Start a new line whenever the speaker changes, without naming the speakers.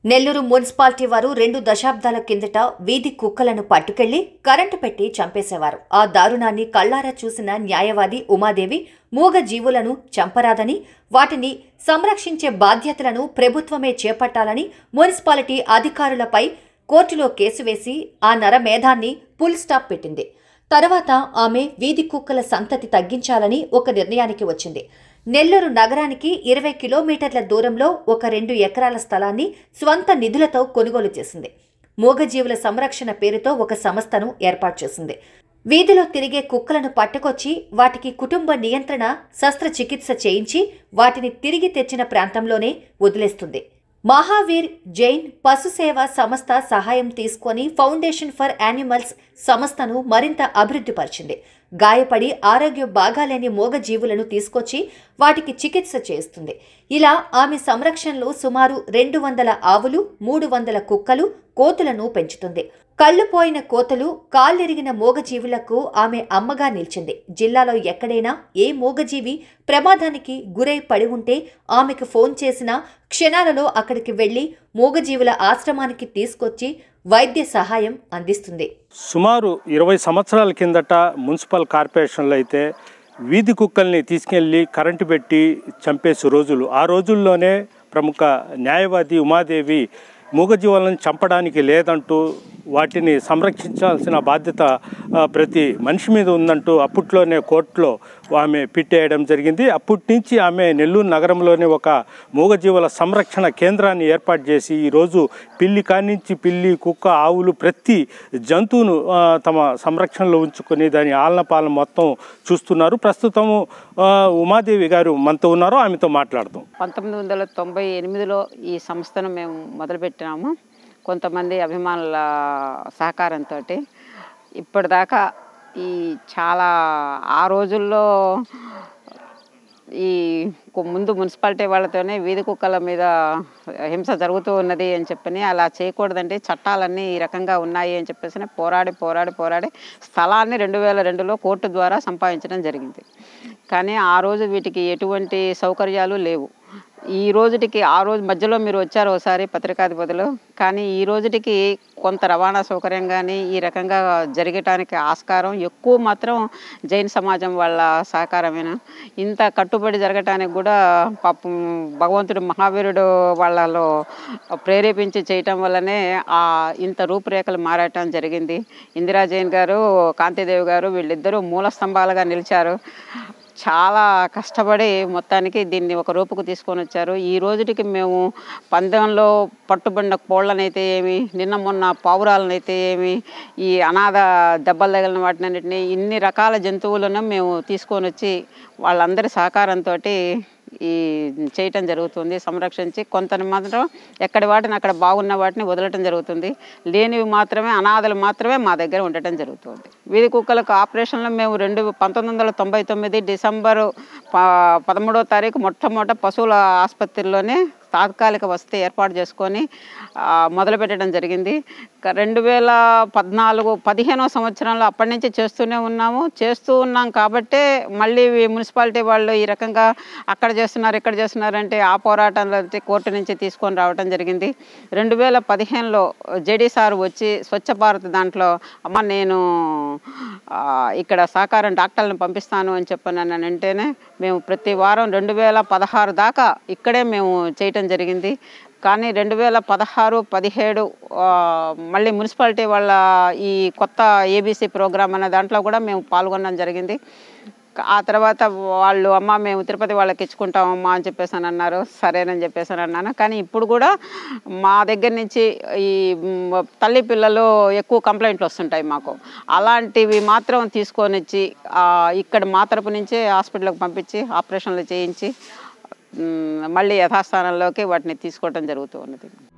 Nellore municipality వారు రెండు దశాబ్దాల కిందట వీధి కుక్కలను పట్టుకెళ్లి కరెంటు పెట్టి చంపేసేవారు ఆ దారుణాన్ని కళ్లారా చూసిన న్యాయవాది ఉమాదేవి మూగ జీవులను చంపరాదని వాటిని సంరక్షించే బాధ్యతలను ప్రభుత్వమే చేపట్టాలని మున్సిపాలిటీ అధికారులపై కోర్టులో కేసు వేసి ఆ నరమేధాన్ని పుల్ స్టాప్ పెట్టింది తర్వాత ఆమె వీధి కుక్కల సంతతి తగ్గించాలని ఒక నిర్ణయానికి వచ్చింది నెల్లూరు నగరానికి ఇరవై కిలోమీటర్ల దూరంలో ఒక రెండు ఎకరాల స్థలాన్ని స్వంత నిధులతో కొనుగోలు చేసింది మూగజీవుల సంరక్షణ పేరుతో ఒక సంస్థను ఏర్పాటు చేసింది వీధిలో తిరిగే కుక్కలను పట్టుకొచ్చి వాటికి కుటుంబ నియంత్రణ శస్త్రచికిత్స చేయించి వాటిని తిరిగి తెచ్చిన ప్రాంతంలోనే వదిలేస్తుంది మహావీర్ జైన్ పశు సేవ సంస్థ సహాయం తీసుకొని ఫౌండేషన్ ఫర్ యానిమల్స్ సంస్థను మరింత అభివృద్ధిపరిచింది గాయపడి ఆరోగ్యం బాగాలేని మూగజీవులను తీసుకొచ్చి వాటికి చికిత్స చేస్తుంది ఇలా ఆమె సంరక్షణలో సుమారు రెండు వందల ఆవులు మూడు వందల కుక్కలు కోతులను పెంచుతుంది కళ్ళు పోయిన కోతలు కాళ్ళెరిగిన మూగజీవులకు ఆమె అమ్మగా నిలిచింది జిల్లాలో ఎక్కడైనా ఏ మూగజీవి ప్రమాదానికి గురై పడి ఉంటే ఆమెకు ఫోన్ చేసిన క్షణాలలో అక్కడికి వెళ్లి మూగజీవుల ఆశ్రమానికి తీసుకొచ్చి వైద్య సహాయం అందిస్తుంది
సుమారు ఇరవై సంవత్సరాల కిందట మున్సిపల్ కార్పొరేషన్లో అయితే వీధి కుక్కల్ని తీసుకెళ్ళి కరెంటు పెట్టి చంపేసే రోజులు ఆ రోజుల్లోనే ప్రముఖ న్యాయవాది ఉమాదేవి మూగజీవాలను చంపడానికి లేదంటూ వాటిని సంరక్షించాల్సిన బాధ్యత ఆ, ప్రతి మనిషి మీద ఉందంటూ అప్పట్లోనే కోర్టులో ఆమె పిట్టేయడం జరిగింది అప్పటి నుంచి ఆమె నెల్లూరు నగరంలోనే ఒక మూగజీవుల సంరక్షణ కేంద్రాన్ని ఏర్పాటు చేసి ఈరోజు పిల్లి కానించి పిల్లి కుక్క ఆవులు ప్రతి జంతువును ఆ, తమ సంరక్షణలో ఉంచుకొని దాని ఆలన పాలన మొత్తం చూస్తున్నారు ప్రస్తుతము ఆ, ఉమాదేవి గారు మనతో ఉన్నారు ఆమెతో మాట్లాడదాం
పంతొమ్మిది వందల తొంభై ఎనిమిదిలో ఈ సంస్థను మేము మొదలుపెట్టాము కొంతమంది అభిమానుల సహకారంతో ఇప్పటిదాకా ఈ చాలా ఆ రోజుల్లో ఈ కు- ముందు మున్సిపాలిటీ వాళ్ళతోనే వీధి కుక్కల మీద హింస జరుగుతూ ఉన్నది అని చెప్పని అలా చేయకూడదండి చట్టాలన్నీ ఈ రకంగా ఉన్నాయి అని చెప్పేసి పోరాడి పోరాడి పోరాడి స్థలాన్ని రెండు వేల రెండులో కోర్టు ద్వారా సంపాదించడం జరిగింది కానీ ఆ రోజు వీటికి ఎటువంటి సౌకర్యాలు లేవు ఈ రోజుటికి ఆ రోజు మధ్యలో మీరు వచ్చారు ఒకసారి పత్రికాధిపతులు కానీ ఈ రోజుటికి కొంత రవాణా సౌకర్యం కానీ ఈ రకంగా జరగటానికి ఆస్కారం ఎక్కువ మాత్రం జైన్ సమాజం వాళ్ళ సహకారమేనా ఇంత కట్టుబడి జరగటానికి కూడా పాపం భగవంతుడు మహావీరుడు వాళ్ళలో ప్రేరేపించి చేయటం వల్లనే ఆ ఇంత రూపురేఖలు మారటం జరిగింది ఇందిరా జైన్ గారు కాంతిదేవి గారు వీళ్ళిద్దరూ మూల స్తంభాలుగా నిలిచారు చాలా కష్టపడి మొత్తానికి దీన్ని ఒక రూపుకు తీసుకొని వచ్చారు ఈ రోజుటికి మేము పందెంలో పట్టుబడిన కోళ్ళనైతే ఏమి నిన్న మొన్న పావురాలనైతే ఏమి ఈ అనాథ దెబ్బలు తగిలిన వాటినన్నిటిని ఇన్ని రకాల జంతువులను మేము తీసుకొని వచ్చి వాళ్ళందరి సహకారంతో ఈ చేయటం జరుగుతుంది సంరక్షించి కొంత మాత్రం ఎక్కడి వాటిని అక్కడ బాగున్న వాటిని వదలటం జరుగుతుంది లేనివి మాత్రమే అనాథలు మాత్రమే మా దగ్గర ఉండటం జరుగుతుంది వీధి కుక్కలకు ఆపరేషన్లో మేము రెండు పంతొమ్మిది వందల తొంభై తొమ్మిది డిసెంబరు ప- పదమూడవ తారీఖు మొట్టమొదట పశువుల ఆసుపత్రిలోనే తాత్కాలిక వసతి ఏర్పాటు చేసుకొని ఆ, మొదలు పెట్టడం జరిగింది క- రెండు వేల పద్నాలుగు పదిహేనో సంవత్సరంలో అప్పటి నుంచి చేస్తూనే ఉన్నాము చేస్తూ ఉన్నాం కాబట్టే మళ్ళీ ఈ మున్సిపాలిటీ వాళ్ళు ఈ రకంగా అక్కడ చేస్తున్నారు ఇక్కడ చేస్తున్నారు అంటే ఆ పోరాటంలో అయితే కోర్టు నుంచి తీసుకొని రావడం జరిగింది రెండు వేల పదిహేనులో జేడీ సార్ వచ్చి స్వచ్ఛ భారత్ దాంట్లో అమ్మ నేను ఆ, ఇక్కడ సహకారం డాక్టర్లను పంపిస్తాను అని చెప్పాను అని అంటేనే మేము ప్రతి వారం రెండు వేల పదహారు దాకా ఇక్కడే మేము చేయటం జరిగింది కానీ రెండు వేల పదహారు పదిహేడు ఆ, మళ్ళీ మున్సిపాలిటీ వాళ్ళ ఈ కొత్త ఏబీసీ ప్రోగ్రామ్ అనే దాంట్లో కూడా మేము పాల్గొనడం జరిగింది ఆ తర్వాత వాళ్ళు అమ్మ మేము తిరుపతి వాళ్ళకి ఇచ్చుకుంటామమ్మా అని చెప్పేసి అని అన్నారు సరేనని చెప్పేసి అని అన్నాను కానీ ఇప్పుడు కూడా మా దగ్గర నుంచి ఈ మ్, తల్లి పిల్లలు ఎక్కువ కంప్లైంట్లు వస్తుంటాయి మాకు అలాంటివి మాత్రం తీసుకొని వచ్చి ఆ, ఇక్కడ మా తరపు నుంచే హాస్పిటల్కి పంపించి ఆపరేషన్లు చేయించి మ్, మళ్ళీ యథాస్థానంలోకి వాటిని తీసుకోవటం జరుగుతూ ఉన్నది